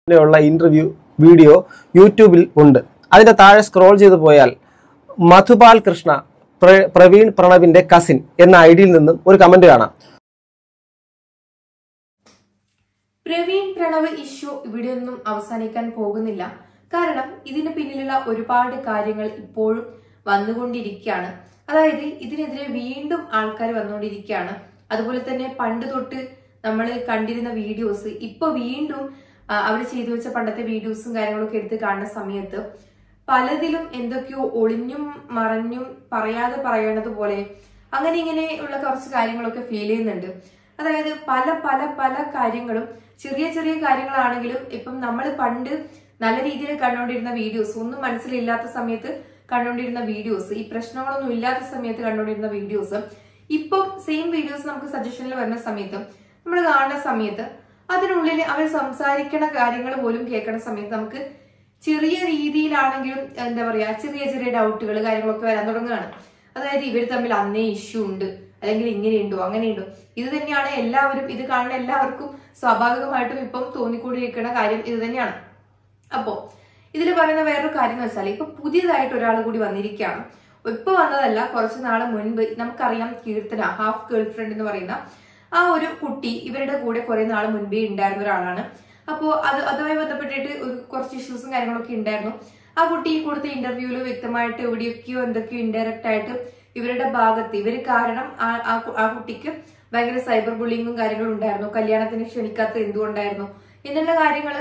ഉള്ള interview video യൂട്യൂബിൽ ഉണ്ട് അതിന്റെ താഴെ സ്ക്രോൾ ചെയ്തു പോയാൽ മധുപാൽ കൃഷ്ണ പ്ര- പ്രവീൺ പ്രണവിന്റെ കസിൻ എന്ന ഐഡിയിൽ നിന്നും ഒരു കമന്റ് കാണാം പ്രവീൺ പ്രണവ് ഇഷ്യൂ ഇവിടെയൊന്നും അവസാനിക്കാൻ പോകുന്നില്ല കാരണം ഇതിന് പിന്നിലുള്ള ഒരുപാട് കാര്യങ്ങൾ ഇപ്പോഴും വന്നുകൊണ്ടിരിക്കുകയാണ് അതായത് ഇതിനെതിരെ വീണ്ടും ആൾക്കാർ വന്നുകൊണ്ടിരിക്കുകയാണ് അതുപോലെ തന്നെ പണ്ട് തൊട്ട് നമ്മൾ കണ്ടിരുന്ന വീഡിയോസ് ഇപ്പൊ വീണ്ടും അവർ ചെയ്തു വെച്ച പണ്ടത്തെ വീഡിയോസും കാര്യങ്ങളൊക്കെ എടുത്ത് കാണുന്ന സമയത്ത് പലതിലും എന്തൊക്കെയോ ഒളിഞ്ഞും മറഞ്ഞും പറയാതെ പറയണത് പോലെ അങ്ങനെ ഇങ്ങനെ ഉള്ള കുറച്ച് കാര്യങ്ങളൊക്കെ ഫീൽ ചെയ്യുന്നുണ്ട് അതായത് പല പല പല കാര്യങ്ങളും ചെറിയ ചെറിയ കാര്യങ്ങളാണെങ്കിലും ഇപ്പം നമ്മൾ പണ്ട് നല്ല രീതിയിൽ കണ്ടുകൊണ്ടിരുന്ന വീഡിയോസ് ഒന്നും മനസ്സിലില്ലാത്ത സമയത്ത് കണ്ടുകൊണ്ടിരുന്ന വീഡിയോസ് ഈ പ്രശ്നങ്ങളൊന്നും ഇല്ലാത്ത സമയത്ത് കണ്ടുകൊണ്ടിരുന്ന വീഡിയോസ് ഇപ്പം സെയിം വീഡിയോസ് നമുക്ക് സജഷനിൽ വരുന്ന സമയത്ത് നമ്മൾ കാണുന്ന സമയത്ത് അതിനുള്ളിൽ അവർ സംസാരിക്കണ കാര്യങ്ങൾ പോലും കേൾക്കുന്ന സമയത്ത് നമുക്ക് ചെറിയ രീതിയിലാണെങ്കിലും എന്താ പറയാ ചെറിയ ചെറിയ ഡൗട്ടുകൾ കാര്യങ്ങളൊക്കെ വരാൻ തുടങ്ങുകയാണ് അതായത് ഇവർ തമ്മിൽ അന്നേ ഇഷ്യൂ ഉണ്ട് അല്ലെങ്കിൽ ഇങ്ങനെയുണ്ടോ അങ്ങനെയുണ്ടോ ഇത് തന്നെയാണ് എല്ലാവരും ഇത് കാണുന്ന എല്ലാവർക്കും സ്വാഭാവികമായിട്ടും ഇപ്പം തോന്നിക്കൊണ്ടിരിക്കുന്ന കാര്യം ഇത് തന്നെയാണ് അപ്പോ ഇതിൽ പറയുന്ന വേറൊരു കാര്യം എന്ന് വെച്ചാൽ ഇപ്പൊ പുതിയതായിട്ട് ഒരാൾ കൂടി വന്നിരിക്കുകയാണ് ഇപ്പൊ വന്നതല്ല കുറച്ച് നാൾ മുൻപ് നമുക്കറിയാം കീർത്തന ഹാഫ് ഗേൾ ഫ്രണ്ട് എന്ന് പറയുന്ന ആ ഒരു കുട്ടി ഇവരുടെ കൂടെ കുറെ നാൾ മുൻപേ ഉണ്ടായിരുന്ന ഒരാളാണ് അപ്പോ അത് അതുമായി ബന്ധപ്പെട്ടിട്ട് ഒരു കുറച്ച് ഇഷ്യൂസും കാര്യങ്ങളൊക്കെ ഉണ്ടായിരുന്നു ആ കുട്ടി കൊടുത്ത ഇന്റർവ്യൂവിൽ വ്യക്തമായിട്ട് എവിടെയൊക്കെയോ എന്തൊക്കെയോ ഇൻഡയറക്റ്റ് ആയിട്ട് ഇവരുടെ ഭാഗത്ത് ഇവര് കാരണം ആ- ആ കു- ആ കുട്ടിക്ക് ഭയങ്കര സൈബർ ബുള്ളിങ്ങും കാര്യങ്ങളും ഉണ്ടായിരുന്നു കല്യാണത്തിന് ക്ഷണിക്കാത്ത എന്തുകൊണ്ടായിരുന്നു എന്നുള്ള കാര്യങ്ങൾ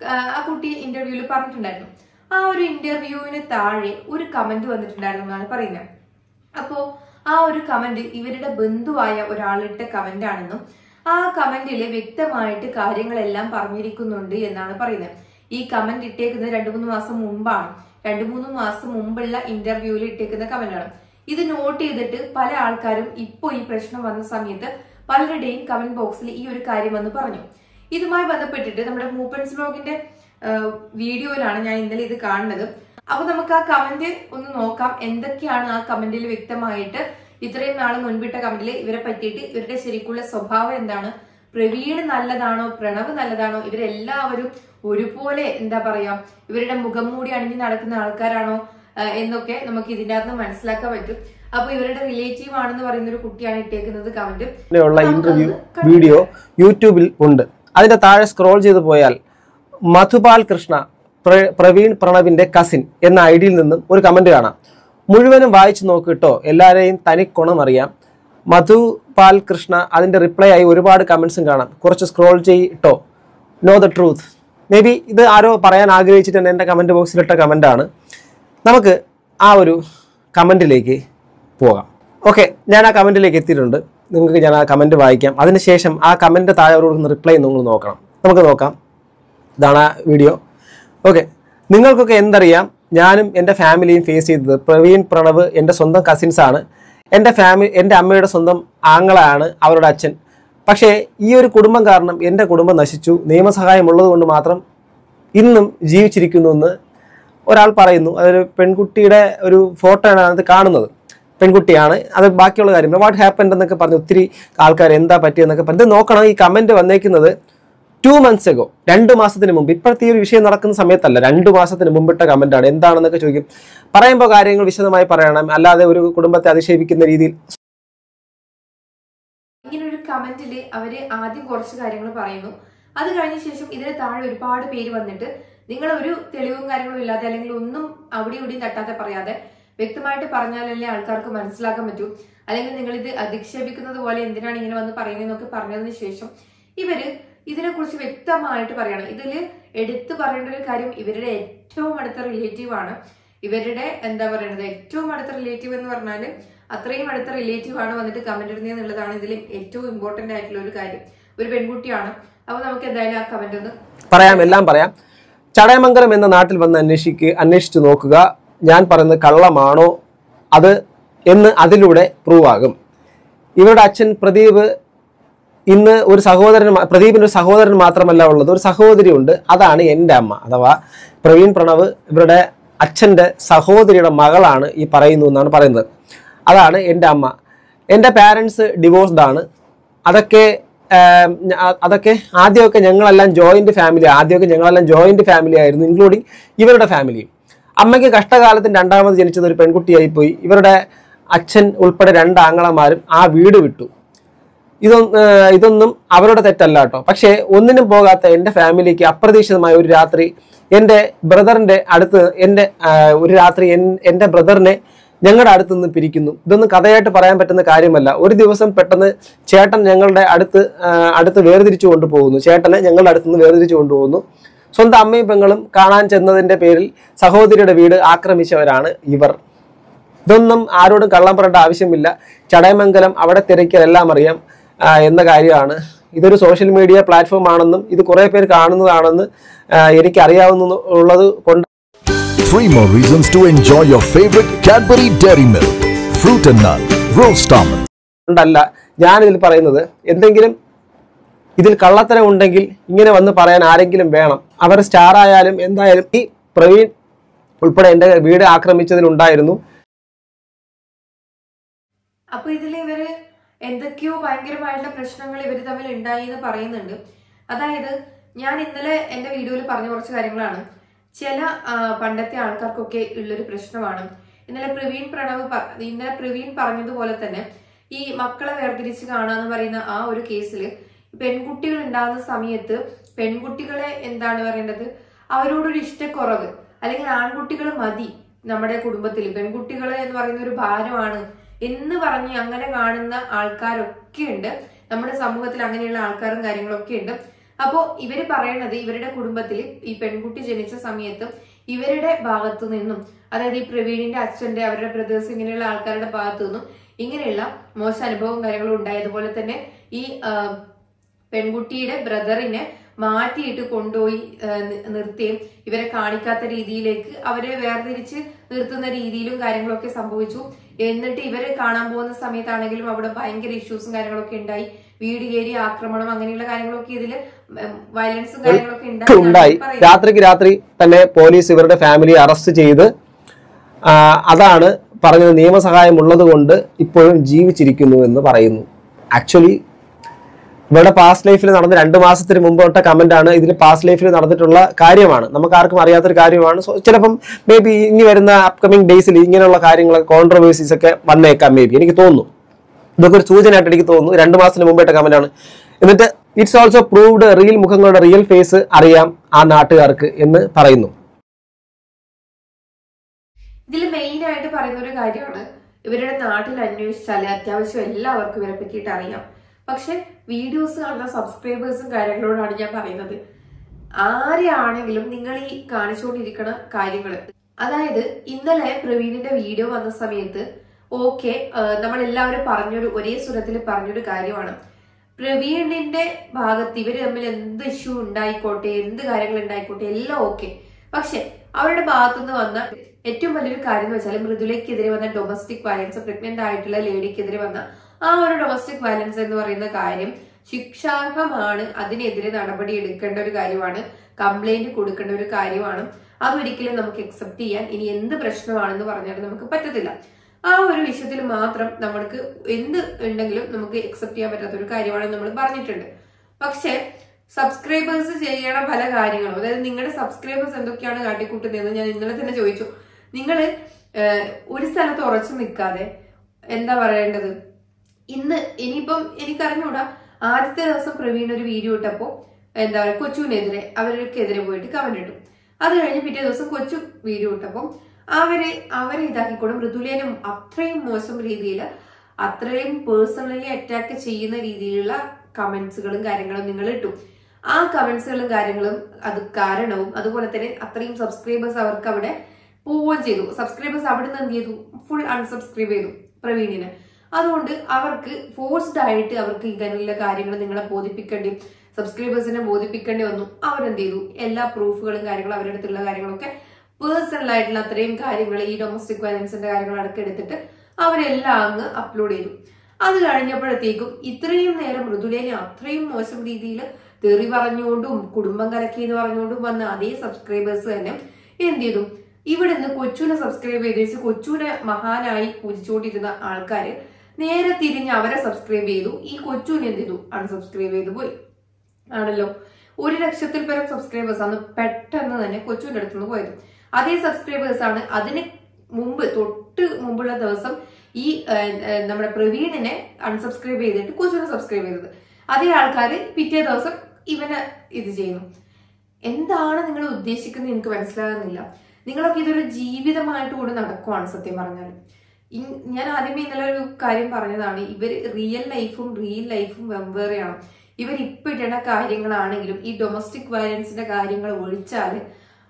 ആ കുട്ടി ഇന്റർവ്യൂവിൽ പറഞ്ഞിട്ടുണ്ടായിരുന്നു ആ ഒരു ഇന്റർവ്യൂവിന് താഴെ ഒരു കമന്റ് വന്നിട്ടുണ്ടായിരുന്നു എന്നാണ് പറയുന്നത് അപ്പോ ആ ഒരു കമന്റ് ഇവരുടെ ബന്ധുവായ ഒരാളിട്ട കമന്റ് ആണെന്നും ആ കമന്റിൽ വ്യക്തമായിട്ട് കാര്യങ്ങളെല്ലാം പറഞ്ഞിരിക്കുന്നുണ്ട് എന്നാണ് പറയുന്നത് ഈ കമന്റ് ഇട്ടേക്കുന്നത് രണ്ടു മൂന്ന് മാസം മുമ്പാണ് രണ്ടു മൂന്ന് മാസം മുമ്പുള്ള ഇന്റർവ്യൂവിൽ ഇട്ടേക്കുന്ന കമന്റ് ആണ് ഇത് നോട്ട് ചെയ്തിട്ട് പല ആൾക്കാരും ഇപ്പോ ഈ പ്രശ്നം വന്ന സമയത്ത് പലരുടെയും കമന്റ് ബോക്സിൽ ഈ ഒരു കാര്യം വന്ന് പറഞ്ഞു ഇതുമായി ബന്ധപ്പെട്ടിട്ട് നമ്മുടെ മൂപ്പൻസ് ബ്ലോഗിന്റെ വീഡിയോയിലാണ് ഞാൻ ഇന്നലെ ഇത് കാണുന്നത് അപ്പൊ നമുക്ക് ആ കമന്റ് ഒന്ന് നോക്കാം എന്തൊക്കെയാണ് ആ കമന്റിൽ വ്യക്തമായിട്ട് ഇത്രയും നാൾ മുൻപിട്ട കമന്റിൽ ഇവരെ പറ്റിയിട്ട് ഇവരുടെ ശരിക്കുള്ള സ്വഭാവം എന്താണ് പ്രവീൺ നല്ലതാണോ പ്രണവ് നല്ലതാണോ ഇവരെല്ലാവരും ഒരുപോലെ എന്താ പറയാ ഇവരുടെ മുഖം മൂടി അണിഞ്ഞ് നടക്കുന്ന ആൾക്കാരാണോ ആ, എന്നൊക്കെ നമുക്ക് ഇതിന്റെ അകത്ത് മനസ്സിലാക്കാൻ പറ്റും അപ്പൊ ഇവരുടെ റിലേറ്റീവ് ആണെന്ന് പറയുന്ന ഒരു കുട്ടിയാണ് ഇട്ടേക്കുന്നത് കമന്റ് ഉള്ള ഇന്റർവ്യൂ വീഡിയോ യൂട്യൂബിൽ ഉണ്ട് അതിന്റെ താഴെ സ്ക്രോൾ ചെയ്തു പോയാൽ മധുപാൽ കൃഷ്ണ പ്ര- പ്രവീൺ പ്രണവിന്റെ കസിൻ എന്ന ഐഡിയിൽ നിന്നും ഒരു കമന്റ് കാണാം മുഴുവനും വായിച്ചു നോക്കിട്ടോ എല്ലാവരെയും തനിക്കൊണം അറിയാം മധുപാൽ കൃഷ്ണ അതിന്റെ റിപ്ലൈ ആയി ഒരുപാട് കമന്റ്സും കാണാം കുറച്ച് സ്ക്രോൾ ചെയ്യിട്ടോ know the truth maybe ഇത് ആരോ പറയാൻ ആഗ്രഹിച്ചിട്ട് തന്നെ എൻ്റെ കമന്റ് ബോക്സിലിട്ട കമന്റാണ് നമുക്ക് ആ ഒരു കമന്റിലേക്ക് പോകാം ഓക്കെ ഞാൻ ആ കമന്റിലേക്ക് എത്തിയിട്ടുണ്ട് നിങ്ങൾക്ക് ഞാൻ ആ കമന്റ് വായിക്കാം അതിനുശേഷം ആ കമന്റ് താഴെ അവർ കൊടുക്കുന്ന റിപ്ലൈ നിങ്ങൾ നോക്കണം നമുക്ക് നോക്കാം ഇതാണ് ആ വീഡിയോ ഓക്കെ നിങ്ങൾക്കൊക്കെ എന്തറിയാം ഞാനും എൻ്റെ ഫാമിലിയും ഫേസ് ചെയ്തത് പ്രവീൺ പ്രണവ് എൻ്റെ സ്വന്തം കസിൻസ് ആണ് എൻ്റെ ഫാമിലി എൻ്റെ അമ്മയുടെ സ്വന്തം ആങ്ങളാണ് അവരുടെ അച്ഛൻ പക്ഷേ ഈ ഒരു കുടുംബം കാരണം എൻ്റെ കുടുംബം നശിച്ചു നിയമസഹായം ഉള്ളത് കൊണ്ട് മാത്രം ഇന്നും ജീവിച്ചിരിക്കുന്നു എന്ന് ഒരാൾ പറയുന്നു അതൊരു പെൺകുട്ടിയുടെ ഒരു ഫോട്ടോ ആണ് അത് കാണുന്നത് പെൺകുട്ടിയാണ് അത് ബാക്കിയുള്ള കാര്യം വാട്ട് ഹാപ്പൻഡ് എന്നൊക്കെ പറഞ്ഞ് ഒത്തിരി ആൾക്കാർ എന്താ പറ്റിയെന്നൊക്കെ പറഞ്ഞ് ഇത് നോക്കണം ഈ കമന്റ് വന്നേക്കുന്നത് ടു മന്ത്സ് എഗോ രണ്ട് മാസത്തിന് മുമ്പ് ഇപ്പോഴത്തെ ഈ ഒരു വിഷയം നടക്കുന്ന സമയത്തല്ല രണ്ട് മാസത്തിന് മുമ്പിട്ട കമന്റ് ആണ് എന്താണെന്നൊക്കെ ചോദിക്കും പറയുമ്പോൾ കാര്യങ്ങൾ വിശദമായി പറയണം അല്ലാതെ ഒരു കുടുംബത്തെ അധിക്ഷേപിക്കുന്ന രീതിയിൽ ഇങ്ങനെ ഒരു കമന്റില് അവര് ആദ്യം കുറച്ച് കാര്യങ്ങൾ പറയുന്നു അത് കഴിഞ്ഞ ശേഷം ഇതിന് താഴെ ഒരുപാട് പേര് വന്നിട്ട് നിങ്ങൾ ഒരു തെളിവും കാര്യങ്ങളും ഇല്ലാതെ അല്ലെങ്കിൽ ഒന്നും അവിടെ ഇവിടെയും തട്ടാതെ പറയാതെ വ്യക്തമായിട്ട് പറഞ്ഞാലല്ലേ ആൾക്കാർക്ക് മനസ്സിലാക്കാൻ പറ്റൂ അല്ലെങ്കിൽ നിങ്ങൾ ഇത് അധിക്ഷേപിക്കുന്നത് പോലെ എന്തിനാണ് ഇങ്ങനെ വന്ന് പറയുന്നതെന്നൊക്കെ പറഞ്ഞതിന് ശേഷം ഇവര് ഇതിനെക്കുറിച്ച് വ്യക്തമായിട്ട് പറയണം ഇതിൽ എടുത്തു പറയേണ്ട ഒരു കാര്യം ഇവരുടെ ഏറ്റവും അടുത്ത റിലേറ്റീവ് ആണ് ഇവരുടെ എന്താ പറയുന്നത് ഏറ്റവും അടുത്ത റിലേറ്റീവ് എന്ന് പറഞ്ഞാൽ അത്രയും അടുത്ത റിലേറ്റീവ് ആണ് വന്നിട്ട് കമന്റ് ഇടുന്നത് എന്നുള്ളതാണ് ഇതിൽ ഏറ്റവും ഇമ്പോർട്ടന്റ് ആയിട്ടുള്ള ഒരു കാര്യം ഒരു പെൺകുട്ടിയാണ് അപ്പൊ നമുക്ക് എന്തായാലും ആ കമന്റ് ഒന്ന് പറയാം എല്ലാം പറയാം ചടയമംഗലം എന്ന നാട്ടിൽ വന്ന് അന്വേഷിക്ക് അന്വേഷിച്ചു നോക്കുക ഞാൻ പറയുന്നത് കള്ളമാണോ അത് എന്ന് അതിലൂടെ പ്രൂവ് ആകും ഇവരുടെ അച്ഛൻ പ്രദീപ് ഇന്ന് ഒരു സഹോദരൻ മാ- പ്രദീപിന് ഒരു സഹോദരൻ മാത്രമല്ല ഉള്ളത് ഒരു സഹോദരി ഉണ്ട് അതാണ് എൻ്റെ അമ്മ അഥവാ പ്രവീൺ പ്രണവ് ഇവരുടെ അച്ഛൻ്റെ സഹോദരിയുടെ മകളാണ് ഈ പറയുന്നു എന്നാണ് പറയുന്നത് അതാണ് എൻ്റെ അമ്മ എൻ്റെ പാരൻസ് ഡിവോഴ്സ്ഡ് ആണ് അതൊക്കെ ആം, ഞ- അതൊക്കെ ആദ്യമൊക്കെ ഞങ്ങളെല്ലാം ജോയിന്റ് ഫാമിലി ആദ്യമൊക്കെ ഞങ്ങളെല്ലാം ജോയിന്റ് ഫാമിലി ആയിരുന്നു ഇൻക്ലൂഡിങ് ഇവരുടെ ഫാമിലിയും അമ്മയ്ക്ക് കഷ്ടകാലത്തിന് രണ്ടാമത് ജനിച്ചത് ഒരു പെൺകുട്ടിയായി പോയി ഇവരുടെ അച്ഛൻ ഉൾപ്പെടെ രണ്ട് ആങ്ങളമാരും ആ വീട് വിട്ടു ഇതൊന്നും ഏഹ് ഇതൊന്നും അവരുടെ തെറ്റല്ല കേട്ടോ പക്ഷേ ഒന്നിനും പോകാത്ത എൻ്റെ ഫാമിലിക്ക് അപ്രതീക്ഷിതമായ ഒരു രാത്രി എൻ്റെ ബ്രദറിൻ്റെ അടുത്ത് എൻ്റെ ആഹ് ഒരു രാത്രി എൻ- എൻ്റെ ബ്രദറിനെ ഞങ്ങളുടെ അടുത്ത് നിന്ന് പിരിക്കുന്നു ഇതൊന്നും കഥയായിട്ട് പറയാൻ പറ്റുന്ന കാര്യമല്ല ഒരു ദിവസം പെട്ടെന്ന് ചേട്ടൻ ഞങ്ങളുടെ അടുത്ത് ആഹ് അടുത്ത് വേർതിരിച്ചു കൊണ്ടുപോകുന്നു ചേട്ടനെ ഞങ്ങളുടെ അടുത്ത് നിന്ന് വേർതിരിച്ചു കൊണ്ടുപോകുന്നു സ്വന്തം അമ്മയും പെങ്ങളും കാണാൻ ചെന്നതിൻ്റെ പേരിൽ സഹോദരിയുടെ വീട് ആക്രമിച്ചവരാണ് ഇവർ ഇതൊന്നും ആരോടും കള്ളം പറയേണ്ട ആവശ്യമില്ല ചടയമംഗലം അവിടെ തിരക്കിയാൽ എല്ലാം അറിയാം ആ, എന്ന കാര്യമാണ് ഇതൊരു സോഷ്യൽ മീഡിയ പ്ലാറ്റ്ഫോം ആണെന്നും ഇത് കുറേ പേര് കാണുന്നതാണെന്ന് ആ, എനിക്ക് അറിയാവുന്ന ഉള്ളത് കൊണ്ട് Three more reasons to enjoy your favorite Cadbury Dairy Milk, Fruit and Nut, Roast Almond. കൊണ്ടല്ല ഞാനിതിൽ പറയുന്നത് എന്തെങ്കിലും ഇതിൽ കള്ളത്തരം ഉണ്ടെങ്കിൽ ഇങ്ങനെ വന്ന് പറയാൻ ആരെങ്കിലും വേണം അവർ സ്റ്റാർ ആയാലും എന്തായാലും ഈ പ്രവീൺ ഉൾപ്പെടെ എൻ്റെ വീട് ആക്രമിച്ചതിലുണ്ടായിരുന്നു അപ്പൊ ഇതിൽ ഇവര് എന്തൊക്കെയോ ഭയങ്കരമായിട്ടുള്ള പ്രശ്നങ്ങൾ ഇവർ തമ്മിൽ ഉണ്ടായി എന്ന് പറയുന്നുണ്ട് അതായത് ഞാൻ ഇന്നലെ എന്റെ വീഡിയോയിൽ പറഞ്ഞ കുറച്ച് കാര്യങ്ങളാണ് ചില ആ, പണ്ടത്തെ ആൾക്കാർക്കൊക്കെ ഉള്ളൊരു പ്രശ്നമാണ് ഇന്നലെ പ്രവീൺ പ്രണവ് പ- ഇന്നലെ പ്രവീൺ പറഞ്ഞതുപോലെ തന്നെ ഈ മക്കളെ വേർതിരിച്ച് കാണാന്ന് പറയുന്ന ആ ഒരു കേസിൽ പെൺകുട്ടികൾ ഉണ്ടാകുന്ന സമയത്ത് പെൺകുട്ടികളെ എന്താണ് പറയേണ്ടത് അവരോടൊരു ഇഷ്ടക്കുറവ് അല്ലെങ്കിൽ ആൺകുട്ടികൾ മതി നമ്മുടെ കുടുംബത്തിൽ പെൺകുട്ടികളെ എന്ന് പറയുന്ന ഒരു ഭാരമാണ് എന്ന് പറഞ്ഞ് അങ്ങനെ കാണുന്ന ആൾക്കാരൊക്കെ ഉണ്ട് നമ്മുടെ സമൂഹത്തിൽ അങ്ങനെയുള്ള ആൾക്കാരും കാര്യങ്ങളൊക്കെ ഉണ്ട് അപ്പോ ഇവര് പറയണത് ഇവരുടെ കുടുംബത്തിൽ ഈ പെൺകുട്ടി ജനിച്ച സമയത്ത് ഇവരുടെ ഭാഗത്തു നിന്നും അതായത് ഈ പ്രവീണിന്റെ അച്ഛന്റെ അവരുടെ ബ്രദേഴ്സ് ഇങ്ങനെയുള്ള ആൾക്കാരുടെ ഭാഗത്തു നിന്നും ഇങ്ങനെയുള്ള മോശം അനുഭവവും കാര്യങ്ങളും ഉണ്ടായതുപോലെ തന്നെ ഈ ആ, പെൺകുട്ടിയുടെ ബ്രദറിനെ മാറ്റിയിട്ട് കൊണ്ടുപോയി ആ, നി- നിർത്തുകയും ഇവരെ കാണിക്കാത്ത രീതിയിലേക്ക് അവരെ വേർതിരിച്ച് നിർത്തുന്ന രീതിയിലും കാര്യങ്ങളൊക്കെ സംഭവിച്ചു എന്നിട്ട് ഇവരെ കാണാൻ പോകുന്ന സമയത്താണെങ്കിലും അവിടെ ഭയങ്കര ഇഷ്യൂസും കാര്യങ്ങളൊക്കെ ഉണ്ടായി വീട് കയറി ആക്രമണം അങ്ങനെയുള്ള കാര്യങ്ങളൊക്കെ ഇതില് വയലൻസും കാര്യങ്ങളൊക്കെ ഉണ്ടായി ഉണ്ടായി എന്നാണ് പറയുന്നത്. രാത്രിക്ക് രാത്രി തന്നെ പോലീസ് ഇവരുടെ ഫാമിലി അറസ്റ്റ് ചെയ്ത് ആ, അതാണ് പറഞ്ഞത് നിയമസഹായം ഉള്ളത് കൊണ്ട് ഇപ്പോഴും ജീവിച്ചിരിക്കുന്നു എന്ന് പറയുന്നു ആക്ച്വലി ഇവരുടെ പാസ്റ്റ് ലൈഫിൽ നടന്ന രണ്ട് മാസത്തിന് മുമ്പ് തൊട്ട കമന്റ് ആണ് ഇതിൽ പാസ്റ്റ് ലൈഫിൽ നടന്നിട്ടുള്ള കാര്യമാണ് നമുക്ക് ആർക്കും അറിയാത്തൊരു കാര്യമാണ് സോ ചിലപ്പം മേ ബി ഇനി വരുന്ന അപ്കമിങ് ഡേയ്സിൽ ഇങ്ങനെയുള്ള കാര്യങ്ങളൊക്കെ കോൺട്രവേഴ്സീസ് ഒക്കെ വന്നേക്കാം മേ ബി എനിക്ക് തോന്നുന്നു ഇതൊക്കെ ഒരു സൂചനയായിട്ട് എനിക്ക് തോന്നുന്നു രണ്ട് മാസത്തിന് മുമ്പായിട്ട് കമന്റ് ആണ് എന്നിട്ട് ഇറ്റ്സ് ഓൾസോ പ്രൂവ്ഡ് റിയൽ മുഖങ്ങളുടെ റിയൽ ഫേസ് അറിയാം ആ നാട്ടുകാർക്ക് എന്ന് പറയുന്നു ഇതിൽ മെയിൻ ആയിട്ട് പറയുന്ന ഒരു കാര്യമാണ് ഇവരുടെ നാട്ടിൽ അന്വേഷിച്ചാൽ അത്യാവശ്യം എല്ലാവർക്കും ഇവരെ പറ്റിയിട്ട് അറിയാം പക്ഷെ വീഡിയോസ് കാണുന്ന സബ്സ്ക്രൈബേഴ്സും കാര്യങ്ങളോടാണ് ഞാൻ പറയുന്നത് ആരെയാണെങ്കിലും നിങ്ങൾ ഈ കാണിച്ചുകൊണ്ടിരിക്കുന്ന കാര്യങ്ങൾ അതായത് ഇന്നലെ പ്രവീണിന്റെ വീഡിയോ വന്ന സമയത്ത് ഓക്കെ നമ്മൾ എല്ലാവരും പറഞ്ഞൊരു ഒരേ സ്വരത്തിൽ പറഞ്ഞൊരു കാര്യമാണ് പ്രവീണിന്റെ ഭാഗത്ത് ഇവര് തമ്മിൽ എന്ത് ഇഷ്യൂ ഉണ്ടായിക്കോട്ടെ എന്ത് കാര്യങ്ങൾ ഉണ്ടായിക്കോട്ടെ എല്ലാം ഓക്കെ പക്ഷെ അവരുടെ ഭാഗത്തുനിന്ന് വന്ന ഏറ്റവും വലിയൊരു കാര്യം എന്ന് വെച്ചാൽ മൃദുലയ്ക്കെതിരെ വന്ന ഡൊമസ്റ്റിക് വയലൻസ് പ്രഗ്നന്റ് ആയിട്ടുള്ള ലേഡിക്കെതിരെ വന്ന ആ ഒരു ഡൊമസ്റ്റിക് വയലൻസ് എന്ന് പറയുന്ന കാര്യം ശിക്ഷാർഹമാണ് അതിനെതിരെ നടപടി എടുക്കേണ്ട ഒരു കാര്യമാണ് കംപ്ലൈന്റ് കൊടുക്കേണ്ട ഒരു കാര്യമാണ് അതൊരിക്കലും നമുക്ക് അക്സെപ്റ്റ് ചെയ്യാൻ ഇനി എന്ത് പ്രശ്നമാണെന്ന് പറഞ്ഞാലും നമുക്ക് പറ്റത്തില്ല ആ ഒരു വിഷയത്തിൽ മാത്രം നമ്മൾക്ക് എന്ത് ഉണ്ടെങ്കിലും നമുക്ക് അക്സെപ്റ്റ് ചെയ്യാൻ പറ്റാത്ത ഒരു കാര്യമാണെന്ന് നമ്മൾ പറഞ്ഞിട്ടുണ്ട് പക്ഷെ സബ്സ്ക്രൈബേഴ്സ് ചെയ്യണ പല കാര്യങ്ങളും അതായത് നിങ്ങളുടെ സബ്സ്ക്രൈബേഴ്സ് എന്തൊക്കെയാണ് കാട്ടിക്കൂട്ടുന്നതെന്ന് ഞാൻ ഇന്നലെ തന്നെ ചോദിച്ചു നിങ്ങൾ ഒരു സ്ഥലത്ത് ഉറച്ചു നിൽക്കാതെ എന്താ പറയേണ്ടത് ഇന്ന് ഇനിയിപ്പം എനിക്കറിഞ്ഞൂടാ ആദ്യത്തെ ദിവസം പ്രവീൺ ഒരു വീഡിയോ ഇട്ടപ്പോ എന്താ പറയുക കൊച്ചുവിനെതിരെ അവർക്കെതിരെ പോയിട്ട് കമന്റ് ഇട്ടു അത് കഴിഞ്ഞ് പിറ്റേ ദിവസം കൊച്ചു വീഡിയോ ഇട്ടപ്പോൾ അവരെ അവരെ ഇതാക്കിക്കൊണ്ട് മൃദുലേനും അത്രയും മോശം രീതിയിൽ അത്രയും പേഴ്സണലി അറ്റാക്ക് ചെയ്യുന്ന രീതിയിലുള്ള കമന്റ്സുകളും കാര്യങ്ങളും നിങ്ങൾ ഇട്ടു ആ കമന്റ്സുകളും കാര്യങ്ങളും അത് കാരണവും അതുപോലെ തന്നെ അത്രയും സബ്സ്ക്രൈബേഴ്സ് അവർക്ക് അവിടെ പോവുകയും ചെയ്തു സബ്സ്ക്രൈബേഴ്സ് അവിടെ നിന്ന് എന്ത് ചെയ്തു ഫുൾ അൺസബ്സ്ക്രൈബ് ചെയ്തു പ്രവീണിന് അതുകൊണ്ട് അവർക്ക് ഫോഴ്സ്ഡ് ആയിട്ട് അവർക്ക് ഇങ്ങനെയുള്ള കാര്യങ്ങൾ നിങ്ങളെ ബോധിപ്പിക്കേണ്ടി സബ്സ്ക്രൈബേഴ്സിനെ ബോധിപ്പിക്കേണ്ടി വന്നു അവരെന്ത് ചെയ്തു എല്ലാ പ്രൂഫുകളും കാര്യങ്ങളും അവരുടെ അടുത്തുള്ള കാര്യങ്ങളൊക്കെ പേഴ്സണൽ ആയിട്ടുള്ള അത്രയും കാര്യങ്ങൾ ഈ ഡൊമസ്റ്റിക് വയലൻസിന്റെ കാര്യങ്ങൾ അടക്കം എടുത്തിട്ട് അവരെല്ലാം അങ്ങ് അപ്ലോഡ് ചെയ്തു അത് കഴിഞ്ഞപ്പോഴത്തേക്കും ഇത്രയും നേരം മൃദുലേനെ അത്രയും മോശം രീതിയിൽ തെറി പറഞ്ഞുകൊണ്ടും കുടുംബം കലക്കി എന്ന് പറഞ്ഞുകൊണ്ടും വന്ന അതേ സബ്സ്ക്രൈബേഴ്സ് തന്നെ എന്ത് ചെയ്തു ഇവിടെ നിന്ന് കൊച്ചുവിനെ സബ്സ്ക്രൈബ് ചെയ്ത് വെച്ച് കൊച്ചുവിനെ മഹാനായി പൂജിച്ചുകൊണ്ടിരുന്ന ആൾക്കാര് നേരെ തിരിഞ്ഞ് അവരെ സബ്സ്ക്രൈബ് ചെയ്തു ഈ കൊച്ചുവിനെ എന്ത് ചെയ്തു അൺസബ്സ്ക്രൈബ് ചെയ്തു പോയി ആണല്ലോ ഒരു ലക്ഷത്തിൽ പരം സബ്സ്ക്രൈബേഴ്സ് ആണ് പെട്ടെന്ന് തന്നെ കൊച്ചുവിന്റെ അടുത്തുനിന്ന് പോയത് അതേ സബ്സ്ക്രൈബേഴ്സ് ആണ് അതിന് മുമ്പ് തൊട്ട് മുമ്പുള്ള ദിവസം ഈ ഏഹ്, ഏഹ്, നമ്മുടെ പ്രവീണിനെ അൺസബ്സ്ക്രൈബ് ചെയ്തിട്ട് കൊച്ചുവിനെ സബ്സ്ക്രൈബ് ചെയ്തത് അതേ ആൾക്കാർ പിറ്റേ ദിവസം ഇവനെ ഇത് ചെയ്യുന്നു എന്താണ് നിങ്ങൾ ഉദ്ദേശിക്കുന്നത് എനിക്ക് മനസ്സിലാകുന്നില്ല നിങ്ങളൊക്കെ ഇതൊരു ജീവിതമായിട്ട് കൂടെ നടക്കുവാണ് സത്യം പറഞ്ഞാൽ ഇ- ഞാൻ ആദ്യമേ ഇന്നലെ ഒരു കാര്യം പറഞ്ഞതാണ് ഇവർ റിയൽ ലൈഫും റിയൽ ലൈഫും വെവ്വേറെയാണ് ഇവർ ഇപ്പൊ ഇടുന്ന കാര്യങ്ങളാണെങ്കിലും ഈ ഡൊമസ്റ്റിക് വയലൻസിന്റെ കാര്യങ്ങൾ ഒഴിച്ചാല്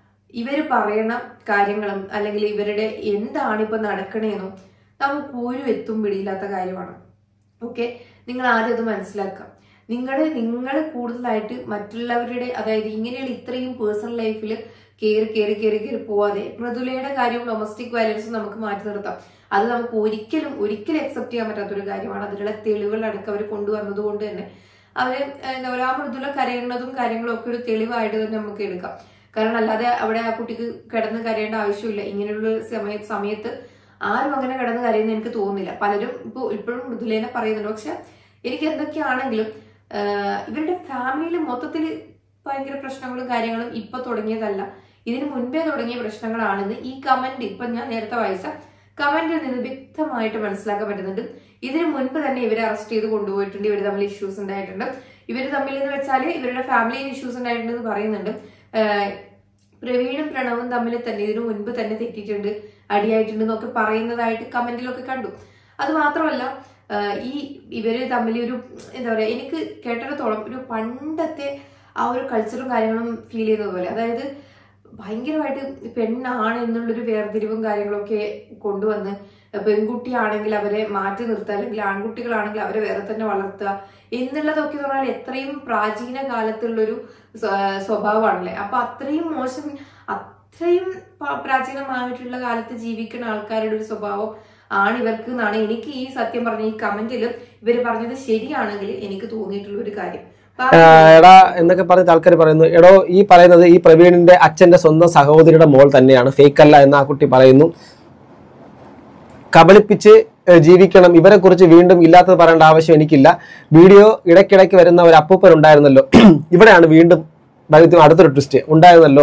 ഇവർ പറയണ കാര്യങ്ങളും അല്ലെങ്കിൽ ഇവരുടെ എന്താണ് ഇപ്പൊ നടക്കണേന്നും നമുക്ക് ഒരു എത്തും പിടിയില്ലാത്ത കാര്യമാണ് ഓക്കെ നിങ്ങൾ ആദ്യം അത് മനസ്സിലാക്കാം നിങ്ങളുടെ നിങ്ങൾ കൂടുതലായിട്ട് മറ്റുള്ളവരുടെ അതായത് ഇങ്ങനെയുള്ള ഇത്രയും പേഴ്സണൽ ലൈഫിൽ കയറി കയറി കയറി കയറി പോവാതെ മൃദുലയുടെ കാര്യവും ഡൊമസ്റ്റിക് വയലൻസും നമുക്ക് മാറ്റി നിർത്താം അത് നമുക്ക് ഒരിക്കലും ഒരിക്കലും അക്സെപ്റ്റ് ചെയ്യാൻ പറ്റാത്തൊരു കാര്യമാണ് അതിലുള്ള തെളിവുകൾ അടക്കം അവർ കൊണ്ടുവന്നത് കൊണ്ട് തന്നെ അവര് ഏഹ്, എന്താ പറയുക ആ മൃദുല കരയുന്നതും കാര്യങ്ങളും ഒക്കെ ഒരു തെളിവായിട്ട് തന്നെ നമുക്ക് എടുക്കാം കാരണം അല്ലാതെ അവിടെ ആ കുട്ടിക്ക് കിടന്ന് കരയേണ്ട ആവശ്യമില്ല ഇങ്ങനെയുള്ള സമയ സമയത്ത് ആരും അങ്ങനെ കിടന്ന് കരയുന്ന എനിക്ക് തോന്നുന്നില്ല പലരും ഇപ്പോൾ ഇപ്പോഴും മൃദുലേനെ പറയുന്നുണ്ട് പക്ഷെ എനിക്ക് എന്തൊക്കെയാണെങ്കിലും ആഹ്, ഇവരുടെ ഫാമിലിയിൽ മൊത്തത്തിൽ ഭയങ്കര പ്രശ്നങ്ങളും കാര്യങ്ങളും ഇപ്പൊ തുടങ്ങിയതല്ല ഇതിന് മുൻപേ തുടങ്ങിയ പ്രശ്നങ്ങളാണെന്ന് ഈ കമന്റ് ഇപ്പൊ ഞാൻ നേരത്തെ വായിച്ച കമന്റിൽ നിന്ന് വ്യക്തമായിട്ട് മനസ്സിലാക്കാൻ പറ്റുന്നുണ്ട് ഇതിന് മുൻപ് തന്നെ ഇവരെ അറസ്റ്റ് ചെയ്ത് കൊണ്ടുപോയിട്ടുണ്ട് ഇവർ തമ്മിൽ ഇഷ്യൂസ് ഉണ്ടായിട്ടുണ്ട് ഇവർ തമ്മിൽ എന്ന് വെച്ചാൽ ഇവരുടെ ഫാമിലിയിൽ ഇഷ്യൂസ് ഉണ്ടായിട്ടുണ്ടെന്ന് പറയുന്നുണ്ട് ആഹ് പ്രവീണും പ്രണവും തമ്മിൽ തന്നെ ഇതിനു മുൻപ് തന്നെ തെറ്റിയിട്ടുണ്ട് അടിയായിട്ടുണ്ട് എന്നൊക്കെ പറയുന്നതായിട്ട് കമന്റിലൊക്കെ കണ്ടു അത് മാത്രമല്ല ആഹ് ഈ ഇവര് തമ്മിൽ ഒരു എന്താ പറയാ എനിക്ക് കേട്ടിടത്തോളം ഒരു പണ്ടത്തെ ആ ഒരു കൾച്ചറും കാര്യങ്ങളും ഫീൽ ചെയ്യുന്നത് പോലെ അതായത് ഭയങ്കരമായിട്ട് പെണ്ണാണ് എന്നുള്ളൊരു വേർതിരിവും കാര്യങ്ങളൊക്കെ കൊണ്ടുവന്ന് പെൺകുട്ടിയാണെങ്കിൽ അവരെ മാറ്റി നിർത്തുക അല്ലെങ്കിൽ ആൺകുട്ടികളാണെങ്കിൽ അവരെ വേറെ തന്നെ വളർത്തുക എന്നുള്ളതൊക്കെ എന്ന് പറഞ്ഞാൽ എത്രയും പ്രാചീന കാലത്തുള്ളൊരു സ്വ- സ്വഭാവമാണല്ലേ അപ്പൊ അത്രയും മോശം അത്രയും പ- പ്രാചീനമായിട്ടുള്ള കാലത്ത് ജീവിക്കുന്ന ആൾക്കാരുടെ ഒരു സ്വഭാവം ആണ് ഇവർക്ക് എന്നാണ് എനിക്ക് ഈ സത്യം പറഞ്ഞ ഈ കമന്റിൽ ഇവര് പറഞ്ഞത് ശരിയാണെങ്കിൽ എനിക്ക് തോന്നിയിട്ടുള്ള ഒരു കാര്യം ആ, എടാ എന്നൊക്കെ പറഞ്ഞ ആൾക്കാർ പറയുന്നു എടോ ഈ പറയുന്നത് ഈ പ്രവീണിന്റെ അച്ഛന്റെ സ്വന്തം സഹോദരിയുടെ മോൾ തന്നെയാണ് ഫേക്ക് അല്ല എന്ന് ആ കുട്ടി പറയുന്നു കബളിപ്പിച്ച് ഏഹ്, ജീവിക്കണം ഇവരെ കുറിച്ച് വീണ്ടും ഇല്ലാത്തത് പറയേണ്ട ആവശ്യം എനിക്കില്ല വീഡിയോ ഇടയ്ക്കിടയ്ക്ക് വരുന്ന ഒരു അപ്പൂപ്പൻ ഉണ്ടായിരുന്നല്ലോ ഇവിടെയാണ് വീണ്ടും വൈദ്യുതി അടുത്തൊരു ട്വിസ്റ്റ് ഉണ്ടായിരുന്നല്ലോ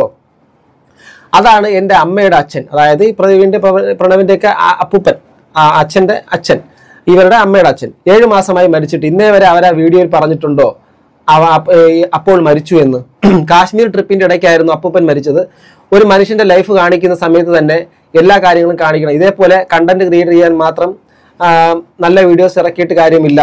അതാണ് എൻ്റെ അമ്മയുടെ അച്ഛൻ അതായത് ഈ പ്രവീണിന്റെ പ്രവ- പ്രണവിന്റെയൊക്കെ ആ- അപ്പൂപ്പൻ ആ അച്ഛന്റെ അച്ഛൻ ഇവരുടെ അമ്മയുടെ അച്ഛൻ ഏഴു മാസമായി മരിച്ചിട്ട് ഇന്നേ വരെ അവർ ആ വീഡിയോയിൽ പറഞ്ഞിട്ടുണ്ടോ അവ അപ്പ- ഈ അപ്പോൾ മരിച്ചു എന്ന് കാശ്മീർ ട്രിപ്പിന്റെ ഇടയ്ക്കായിരുന്നു അപ്പൂപ്പൻ മരിച്ചത് ഒരു മനുഷ്യന്റെ ലൈഫ് കാണിക്കുന്ന സമയത്ത് തന്നെ എല്ലാ കാര്യങ്ങളും കാണിക്കണം ഇതേപോലെ കണ്ടന്റ് ക്രിയേറ്റ് ചെയ്യാൻ മാത്രം ആ, നല്ല വീഡിയോസ് ഇറക്കിയിട്ട് കാര്യമില്ല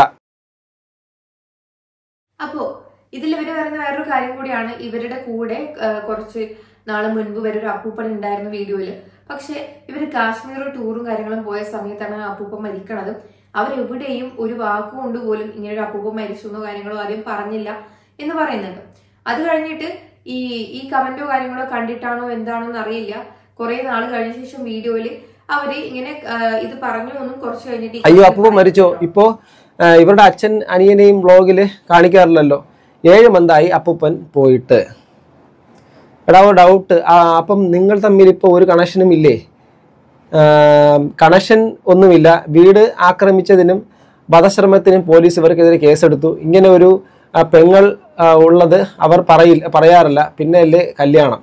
അപ്പോ ഇതിൽ ഇവര് പറയുന്ന വേറൊരു കാര്യം കൂടിയാണ് ഇവരുടെ കൂടെ ആ, കുറച്ച് നാള് മുൻപ് വരെ ഒരു അപ്പൂപ്പൻ ഉണ്ടായിരുന്നു വീഡിയോയില് പക്ഷെ ഇവര് കാശ്മീർ ടൂറും കാര്യങ്ങളും പോയ സമയത്താണ് ആ അപ്പൂപ്പൻ മരിക്കണത് അവരെവിടെയും ഒരു വാക്കുകൊണ്ട് പോലും ഇങ്ങനെ ഒരു അപ്പൂപ്പൻ മരിച്ചു എന്നോ കാര്യങ്ങളോ ആദ്യം പറഞ്ഞില്ല എന്ന് പറയുന്നുണ്ട് അത് കഴിഞ്ഞിട്ട് ഈ ഈ കമന്റോ കാര്യങ്ങളോ കണ്ടിട്ടാണോ എന്താണോ എന്ന് അറിയില്ല കുറെ നാൾ കഴിഞ്ഞ ശേഷം വീഡിയോയില് അവര് ഇങ്ങനെ ആ, ഇത് പറഞ്ഞു എന്നും കുറച്ച് കഴിഞ്ഞിട്ട് ഈ അയ്യോ അപ്പൂപ്പൻ മരിച്ചോ ഇപ്പോ ആ, ഇവരുടെ അച്ഛൻ അനിയനെയും വ്ളോഗില് കാണിക്കാറില്ലല്ലോ ഏഴ് മന്തായി അപ്പൂപ്പൻ പോയിട്ട് എടാ ഒരു ഡൗട്ട് അപ്പം നിങ്ങൾ തമ്മിൽ ഇപ്പോൾ ഒരു കണക്ഷനും ഇല്ലേ കണക്ഷൻ ഒന്നുമില്ല വീട് ആക്രമിച്ചതിനും വധശ്രമത്തിനും പോലീസ് ഇവർക്കെതിരെ കേസെടുത്തു ഇങ്ങനെ ഒരു ആ, പെങ്ങൾ ആ, ഉള്ളത് അവർ പറയില്ല പറയാറില്ല പിന്നെ അല്ലേ കല്യാണം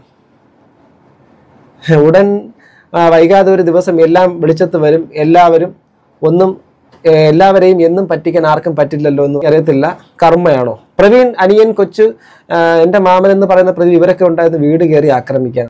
ഉടൻ ആ, വൈകാതെ ഒരു ദിവസം എല്ലാം വെളിച്ചത്ത് വരും എല്ലാവരും ഒന്നും ഏ, എല്ലാവരെയും എന്നും പറ്റിക്കാൻ ആർക്കും പറ്റില്ലല്ലോ എന്ന് അറിയത്തില്ല കർമ്മയാണോ പ്രവീൺ അനിയൻ കൊച്ചു ആ, എന്റെ മാമൻ എന്ന് പറയുന്ന പ്രതി ഇവരൊക്കെ ഉണ്ടായിരുന്നു വീട് കയറി ആക്രമിക്കാൻ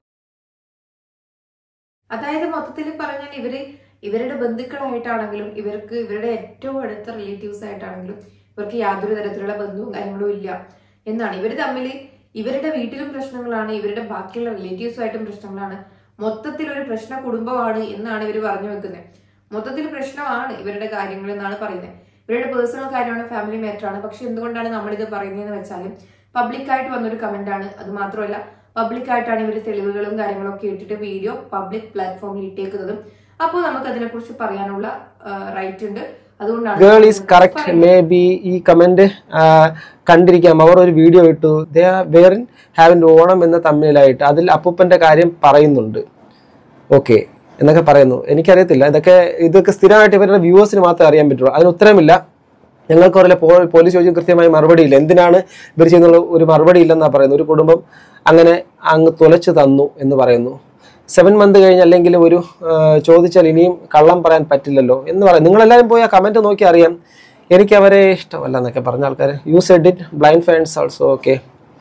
അതായത് മൊത്തത്തിൽ പറഞ്ഞാൽ ഇവര് ഇവരുടെ ബന്ധുക്കളായിട്ടാണെങ്കിലും ഇവർക്ക് ഇവരുടെ ഏറ്റവും അടുത്ത റിലേറ്റീവ്സ് ആയിട്ടാണെങ്കിലും ഇവർക്ക് യാതൊരു തരത്തിലുള്ള ബന്ധവും കാര്യങ്ങളും ഇല്ല എന്നാണ് ഇവർ തമ്മിൽ ഇവരുടെ വീട്ടിലും പ്രശ്നങ്ങളാണ് ഇവരുടെ ബാക്കിയുള്ള റിലേറ്റീവ്സുമായിട്ടും പ്രശ്നങ്ങളാണ് മൊത്തത്തിൽ ഒരു പ്രശ്ന കുടുംബമാണ് എന്നാണ് ഇവർ പറഞ്ഞു വെക്കുന്നത് മൊത്തത്തിൽ പ്രശ്നമാണ് ഇവരുടെ കാര്യങ്ങൾ എന്നാണ് പറയുന്നത് ഇവരുടെ പേഴ്സണൽ കാര്യമാണ് ഫാമിലി മാറ്റർ ആണ് പക്ഷെ എന്തുകൊണ്ടാണ് നമ്മളിത് പറയുന്നതെന്ന് വെച്ചാലും പബ്ലിക്കായിട്ട് വന്നൊരു കമന്റ് ആണ് അത് മാത്രമല്ല പബ്ലിക്കായിട്ടാണ് ഇവർ തെളിവുകളും കാര്യങ്ങളും ഒക്കെ ഇട്ടിട്ട് വീഡിയോ പബ്ലിക് പ്ലാറ്റ്ഫോമിൽ ഇട്ടേക്കുന്നതും അപ്പോൾ നമുക്ക് അതിനെക്കുറിച്ച് പറയാനുള്ള റൈറ്റ് ഉണ്ട് അതുകൊണ്ടാണ് ഗേൾ ഈസ് നമുക്ക് കറക്റ്റ് പറയുന്നത്. മേ ബി ഈ കമന്റ് കണ്ടിരിക്കാം അവർ ഒരു വീഡിയോ ഇട്ടു they were in having Onam എന്ന തമ്മിലായിട്ട് അതിൽ അപ്പൂപ്പന്റെ കാര്യം പറയുന്നുണ്ട് ഓക്കെ എന്നൊക്കെ പറയുന്നു എനിക്കറിയത്തില്ല ഇതൊക്കെ ഇതൊക്കെ സ്ഥിരമായിട്ട് ഇവരുടെ വ്യൂവേഴ്സിന് മാത്രമേ അറിയാൻ പറ്റുള്ളൂ അതിന് ഉത്തരമില്ല ഞങ്ങൾക്ക് അറിയില്ല പോ- പോലീസ് ചോദിച്ചു കൃത്യമായി മറുപടിയില്ല എന്തിനാണ് ഇവർ ചെയ്യുന്നുള്ള ഒരു മറുപടി ഇല്ലെന്നാണ് പറയുന്നത് ഒരു കുടുംബം അങ്ങനെ അങ്ങ് തുലച്ചു തന്നു എന്ന് പറയുന്നു സെവൻ മന്ത് കഴിഞ്ഞ് അല്ലെങ്കിൽ ഒരു ആ, ചോദിച്ചാൽ ഇനിയും കള്ളം പറയാൻ പറ്റില്ലല്ലോ എന്ന് പറയും നിങ്ങളെല്ലാവരും പോയി ആ കമൻറ്റ് നോക്കി അറിയാം എനിക്ക് അവരെ ഇഷ്ടമല്ല എന്നൊക്കെ പറഞ്ഞ ആൾക്കാർ use edit blind fans also okay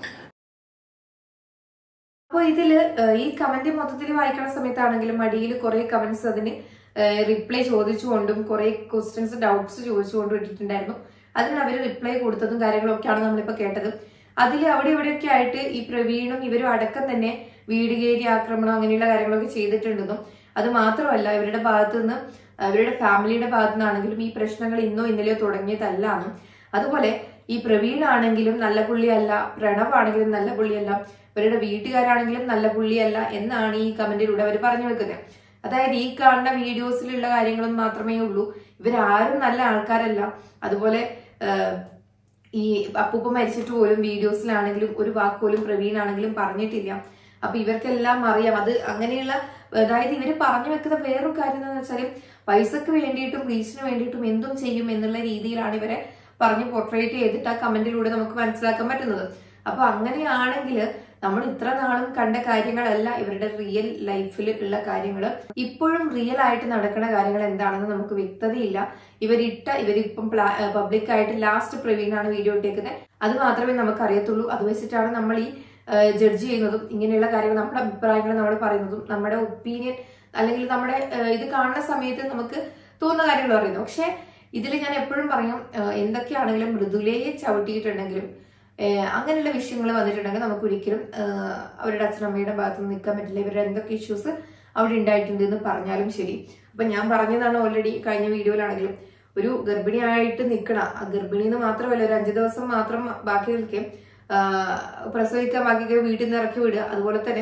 അപ്പോൾ ഇതില് ഏഹ്, ഈ കമന്റ് മൊത്തത്തിൽ വായിക്കുന്ന സമയത്താണെങ്കിലും അടിയിൽ കുറെ കമന്റ്സ് അതിന് റിപ്ലൈ ചോദിച്ചുകൊണ്ടും കുറെ ക്വസ്റ്റ്യൻസ് ഡൗട്ട്സ് ചോദിച്ചുകൊണ്ടും ഇട്ടിട്ടുണ്ടായിരുന്നു അതിന് അവർ റിപ്ലൈ കൊടുത്തതും കാര്യങ്ങളൊക്കെയാണ് നമ്മളിപ്പോൾ കേട്ടത് അതിൽ അവിടെ ഇവിടെയൊക്കെ ആയിട്ട് ഈ പ്രവീണും ഇവരും അടക്കം തന്നെ വീട് കയറി ആക്രമണം അങ്ങനെയുള്ള കാര്യങ്ങളൊക്കെ ചെയ്തിട്ടുണ്ടെന്നും അത് മാത്രമല്ല ഇവരുടെ ഭാഗത്ത് നിന്ന് അവരുടെ ഫാമിലിയുടെ ഭാഗത്തു നിന്നാണെങ്കിലും ഈ പ്രശ്നങ്ങൾ ഇന്നോ ഇന്നലെയോ തുടങ്ങിയതല്ല എന്നും അതുപോലെ ഈ പ്രവീൺ ആണെങ്കിലും നല്ല പുള്ളിയല്ല പ്രണവ് ആണെങ്കിലും നല്ല പുള്ളിയല്ല ഇവരുടെ വീട്ടുകാരാണെങ്കിലും നല്ല പുള്ളിയല്ല എന്നാണ് ഈ കമന്റിലൂടെ അവർ പറഞ്ഞു വെക്കുന്നത് അതായത് ഈ കാണുന്ന വീഡിയോസിലുള്ള കാര്യങ്ങളും മാത്രമേ ഉള്ളൂ ഇവരാരും നല്ല ആൾക്കാരല്ല അതുപോലെ ആഹ്, ഈ അപ്പൂപ്പ മരിച്ചിട്ട് പോലും വീഡിയോസിലാണെങ്കിലും ഒരു വാക്ക് പോലും പ്രവീൺ ആണെങ്കിലും പറഞ്ഞിട്ടില്ല അപ്പൊ ഇവർക്കെല്ലാം അറിയാം അത് അങ്ങനെയുള്ള അതായത് ഇവര് പറഞ്ഞു വെക്കുന്ന വേറൊരു കാര്യം എന്താണെന്ന് വെച്ചാൽ പൈസക്ക് വേണ്ടിയിട്ടും റീച്ചിന് വേണ്ടിയിട്ടും എന്തും ചെയ്യും എന്നുള്ള രീതിയിലാണ് ഇവരെ പറഞ്ഞ് പോർട്രേറ്റ് ചെയ്തിട്ട് ആ കമന്റിലൂടെ നമുക്ക് മനസ്സിലാക്കാൻ പറ്റുന്നത് അപ്പൊ അങ്ങനെയാണെങ്കിൽ നമ്മൾ ഇത്ര നാളും കണ്ട കാര്യങ്ങളല്ല ഇവരുടെ റിയൽ ലൈഫിൽ ഉള്ള കാര്യങ്ങൾ ഇപ്പോഴും റിയൽ ആയിട്ട് നടക്കുന്ന കാര്യങ്ങൾ എന്താണെന്ന് നമുക്ക് വ്യക്തതയില്ല ഇവരിട്ട ഇവരിപ്പം പബ്ലിക് ആയിട്ട് ലാസ്റ്റ് പ്രവീണാണ് വീഡിയോ ഇട്ടേക്കുന്നത് അത് മാത്രമേ നമുക്ക് അറിയത്തുള്ളൂ അത് വെച്ചിട്ടാണ് നമ്മൾ ഈ ജഡ്ജ് ചെയ്യുന്നതും ഇങ്ങനെയുള്ള കാര്യങ്ങൾ നമ്മുടെ അഭിപ്രായങ്ങൾ നമ്മൾ പറയുന്നതും നമ്മുടെ ഒപ്പീനിയൻ അല്ലെങ്കിൽ നമ്മുടെ ഏഹ്, ഇത് കാണുന്ന സമയത്ത് നമുക്ക് തോന്നുന്ന കാര്യങ്ങൾ പറയുന്നു പക്ഷെ ഇതിൽ ഞാൻ എപ്പോഴും പറയും ഏഹ്, എന്തൊക്കെയാണെങ്കിലും മൃദുലയെ ചവിട്ടിയിട്ടുണ്ടെങ്കിലും ഏഹ്, അങ്ങനെയുള്ള വിഷയങ്ങൾ വന്നിട്ടുണ്ടെങ്കിൽ നമുക്ക് ഒരിക്കലും ഏഹ്, അവരുടെ അച്ഛനമ്മയുടെ ഭാഗത്ത് നിന്ന് നിൽക്കാൻ പറ്റില്ല ഇവരുടെ എന്തൊക്കെ ഇഷ്യൂസ് അവിടെ ഉണ്ടായിട്ടുണ്ട് എന്ന് പറഞ്ഞാലും ശരി അപ്പൊ ഞാൻ പറഞ്ഞതാണ് ഓൾറെഡി കഴിഞ്ഞ വീഡിയോയിലാണെങ്കിലും ഒരു ഗർഭിണിയായിട്ട് നിൽക്കണ ആ ഗർഭിണി എന്ന് മാത്രമല്ല ഒരു അഞ്ചു ദിവസം മാത്രം ബാക്കി നിൽക്കും പ്രസവിക്കാൻ ബാക്കി വീട്ടിൽ നിന്ന് ഇറക്കി വിടുക അതുപോലെ തന്നെ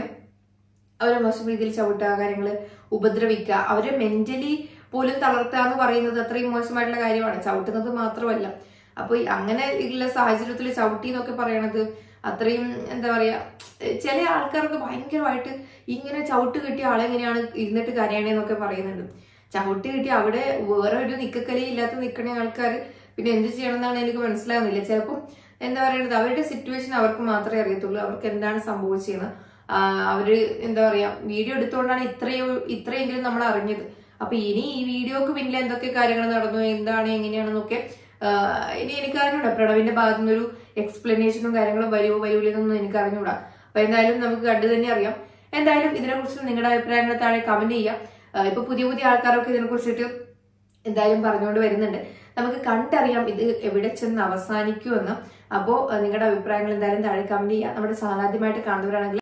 അവരെ മോശം രീതിയിൽ ചവിട്ടുക കാര്യങ്ങൾ ഉപദ്രവിക്കുക അവരെ മെന്റലി പോലും തളർത്തുക എന്ന് പറയുന്നത് അത്രയും മോശമായിട്ടുള്ള കാര്യമാണ് ചവിട്ടുന്നത് മാത്രമല്ല അപ്പൊ ഈ അങ്ങനെ ഉള്ള സാഹചര്യത്തിൽ ചവിട്ടി എന്നൊക്കെ പറയണത് അത്രയും എന്താ പറയാ ചില ആൾക്കാർക്ക് ഭയങ്കരമായിട്ട് ഇങ്ങനെ ചവിട്ട് കിട്ടിയ ആളെങ്ങനെയാണ് ഇരുന്നിട്ട് കരയണേന്നൊക്കെ പറയുന്നുണ്ട് ചവിട്ട് കിട്ടി അവിടെ വേറെ ഒരു നിക്കക്കലി ഇല്ലാത്ത നിൽക്കണ ആൾക്കാർ പിന്നെ എന്ത് ചെയ്യണം എന്നാണ് എനിക്ക് മനസ്സിലാവുന്നില്ല ചിലപ്പം എന്താ പറയുന്നത് അവരുടെ സിറ്റുവേഷൻ അവർക്ക് മാത്രമേ അറിയത്തുള്ളൂ അവർക്ക് എന്താണ് സംഭവിച്ചതെന്ന് ആ, അവര് എന്താ പറയാ വീഡിയോ എടുത്തുകൊണ്ടാണ് ഇത്രയോ ഇത്രയെങ്കിലും നമ്മൾ അറിഞ്ഞത് അപ്പൊ ഇനി ഈ വീഡിയോക്ക് പിന്നിൽ എന്തൊക്കെ കാര്യങ്ങൾ നടന്നു എന്താണ് എങ്ങനെയാണെന്നൊക്കെ ആ, ഇനി എനിക്ക് അറിഞ്ഞൂടാ പ്രണവിന്റെ ഭാഗത്തു നിന്നൊരു എക്സ്പ്ലനേഷനും കാര്യങ്ങളും വരുമോ വരൂലെന്നൊന്നും എനിക്ക് അറിഞ്ഞൂടാ അപ്പൊ എന്തായാലും നമുക്ക് കണ്ടു തന്നെ അറിയാം എന്തായാലും ഇതിനെക്കുറിച്ച് നിങ്ങളുടെ അഭിപ്രായങ്ങൾ താഴെ കമന്റ് ചെയ്യാം ആ, ഇപ്പൊ പുതിയ പുതിയ ആൾക്കാരൊക്കെ ഇതിനെ കുറിച്ചിട്ട് എന്തായാലും പറഞ്ഞുകൊണ്ട് വരുന്നുണ്ട് നമുക്ക് കണ്ടറിയാം ഇത് എവിടെ ചെന്ന് അവസാനിക്കുമെന്ന് അപ്പോൾ നിങ്ങളുടെ അഭിപ്രായങ്ങൾ എന്തായാലും താഴെ കമന്റ് ചെയ്യുക നമ്മുടെ ചാനൽ ആദ്യമായിട്ട് കാണുന്നവരാണെങ്കിൽ